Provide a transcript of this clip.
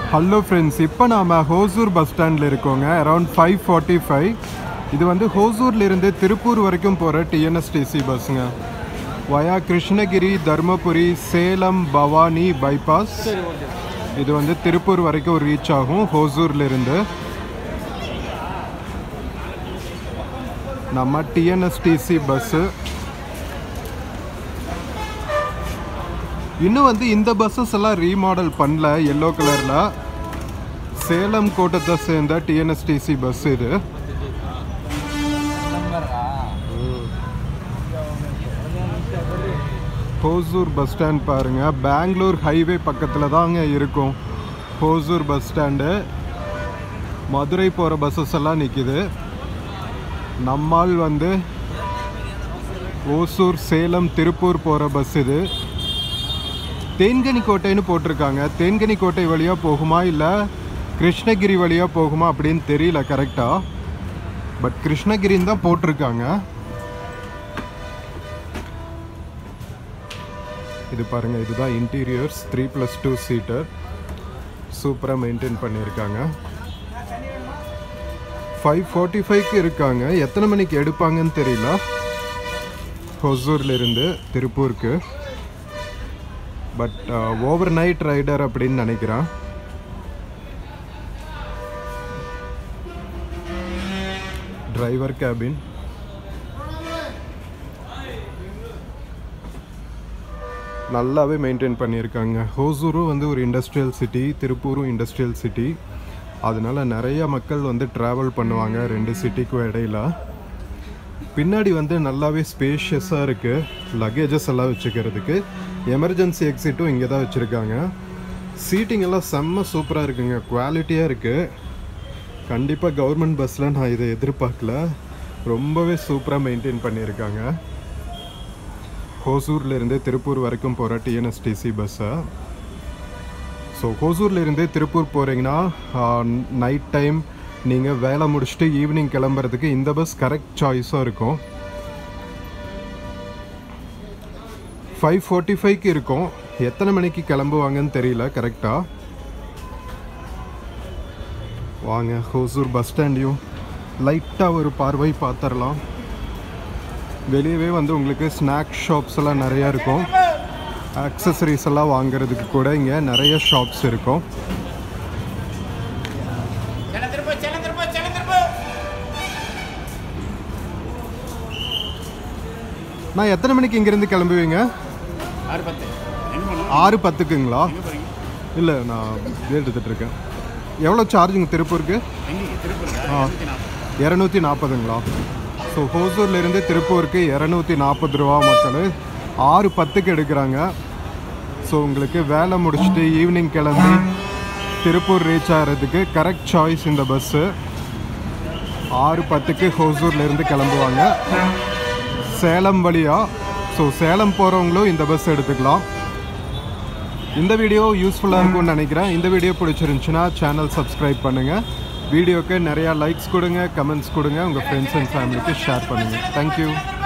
Hello friends இப்போ நாம் Hosur bus ஸ்டாண்டில் இருக்கோங்க அரவுண்ட் ஃபைவ் ஃபார்ட்டி ஃபைவ் இது வந்து ஹோசூர்லேருந்து திருப்பூர் வரைக்கும் போகிற டிஎன்எஸ்டிசி பஸ்ஸுங்க வயா கிருஷ்ணகிரி தர்மபுரி சேலம் பவானி பைபாஸ் இது வந்து திருப்பூர் வரைக்கும் ரீச் ஆகும் ஹோசூர்லேருந்து நம்ம டிஎன்எஸ்டிசி பஸ்ஸு இன்னும் வந்து இந்த பஸ்ஸஸ் எல்லாம் ரீமாடல் பண்ணல எல்லோ கலரில் சேலம் கோட்டத்தை சேர்ந்த டிஎன்எஸ்டிசி பஸ் இது ஹோசூர் பஸ் ஸ்டாண்ட் பாருங்க பெங்களூர் ஹைவே பக்கத்தில் தாங்க இருக்கும் ஹோசூர் பஸ் ஸ்டாண்டு மதுரை போகிற பஸ்ஸஸ் எல்லாம் நிற்கிது நம்மால் வந்து ஓசூர் சேலம் திருப்பூர் போகிற பஸ் இது தேன்கனி கோட்டைன்னு போட்டிருக்காங்க தேன்கனி கோட்டை வழியாக போகுமா இல்லை கிருஷ்ணகிரி வழியாக போகுமா அப்படின்னு தெரியல கரெக்டாக பட் கிருஷ்ணகிரின்னு தான் போட்டிருக்காங்க இது பாருங்கள் இதுதான் interiors three plus two seater சூப்பராக மெயின்டைன் பண்ணியிருக்காங்க ஃபைவ் ஃபார்ட்டி ஃபைவ்க்கு இருக்காங்க எத்தனை மணிக்கு எடுப்பாங்கன்னு தெரியல ஹொசூர்லேருந்து திருப்பூருக்கு பட் ஓவர் நைட் ரைடர் அப்படின்னு நினைக்கிறேன் டிரைவர் கேபின் நல்லாவே மெயின்டைன் பண்ணியிருக்காங்க ஹோசூரும் வந்து ஒரு இண்டஸ்ட்ரியல் சிட்டி திருப்பூரும் இண்டஸ்ட்ரியல் சிட்டி அதனால நிறைய மக்கள் வந்து ட்ராவல் பண்ணுவாங்க ரெண்டு சிட்டிக்கும் இடையில பின்னாடி வந்து நல்லாவே ஸ்பேஷியஸாக இருக்குது லக்கேஜஸ் எல்லாம் வச்சுக்கிறதுக்கு எமர்ஜென்சி எக்ஸிட்டும் இங்கே தான் வச்சுருக்காங்க சீட்டிங் எல்லாம் செம்ம சூப்பராக இருக்குங்க குவாலிட்டியாக இருக்குது கண்டிப்பாக கவர்மெண்ட் பஸ்ஸில் நான் இதை எதிர்பார்க்கல ரொம்பவே சூப்பராக மெயின்டைன் பண்ணியிருக்காங்க ஹோசூர்லேருந்து திருப்பூர் வரைக்கும் போகிற டிஎன்எஸ்டிசி பஸ்ஸை ஸோ ஹோசூர்லேருந்து திருப்பூர் போகிறீங்கன்னா நைட் டைம் நீங்கள் வேலை முடிச்சுட்டு ஈவினிங் கிளம்புறதுக்கு இந்த பஸ் கரெக்ட் சாய்ஸாக இருக்கும் ஃபைவ் ஃபார்ட்டி ஃபைவ்க்கு இருக்கும் எத்தனை மணிக்கு கிளம்புவாங்கன்னு தெரியல கரெக்டாக வாங்க ஹோசூர் பஸ் ஸ்டாண்டையும் லைட்டாக ஒரு பார்வை பார்த்துடலாம் வெளியவே வந்து உங்களுக்கு ஸ்நாக் ஷாப்ஸ் எல்லாம் நிறையா இருக்கும் ஆக்சசரிஸ் எல்லாம் வாங்குறதுக்கு கூட இங்கே நிறைய ஷாப்ஸ் இருக்கும் செல்ல திரும்ப செல்ல திரும்ப செல்ல திரும்ப நான் எத்தனை மணிக்கு இங்கேருந்து கிளம்புவீங்க ஆறு பத்து என்ன பண்ணும் ஆறு பத்துக்குங்களா இல்லை நான் வேல் எடுத்துகிட்டு இருக்கேன் எவ்வளோ சார்ஜுங்க திருப்பூருக்கு எங்கே திருப்பூர் ஆ. இரநூத்தி நாற்பதுங்களா ஸோ ஹோசூர்லேருந்து திருப்பூருக்கு இரநூத்தி நாற்பது ரூபா மக்கள் ஆறு பத்துக்கு எடுக்கிறாங்க ஸோ உங்களுக்கு வேலை முடிச்சுட்டு ஈவினிங் கிளம்பி திருப்பூர் ரீச் ஆகிறதுக்கு கரெக்ட் சாய்ஸ் இந்த பஸ்ஸு ஆறு பத்துக்கு ஹோசூர்லேருந்து கிளம்புவாங்க சேலம் வழியாக ஸோ சேலம் போகிறவங்களும் இந்த பஸ் எடுத்துக்கலாம் இந்த வீடியோ யூஸ்ஃபுல்லாக இருக்கும்னு நினைக்கிறேன் இந்த வீடியோ பிடிச்சிருந்துச்சுன்னா சேனல் சப்ஸ்கிரைப் பண்ணுங்கள் வீடியோக்கு நிறையா லைக்ஸ் கொடுங்க கமெண்ட்ஸ் கொடுங்க உங்கள் ஃப்ரெண்ட்ஸ் அண்ட் ஃபேமிலிக்கு ஷேர் பண்ணுங்கள் தேங்க்யூ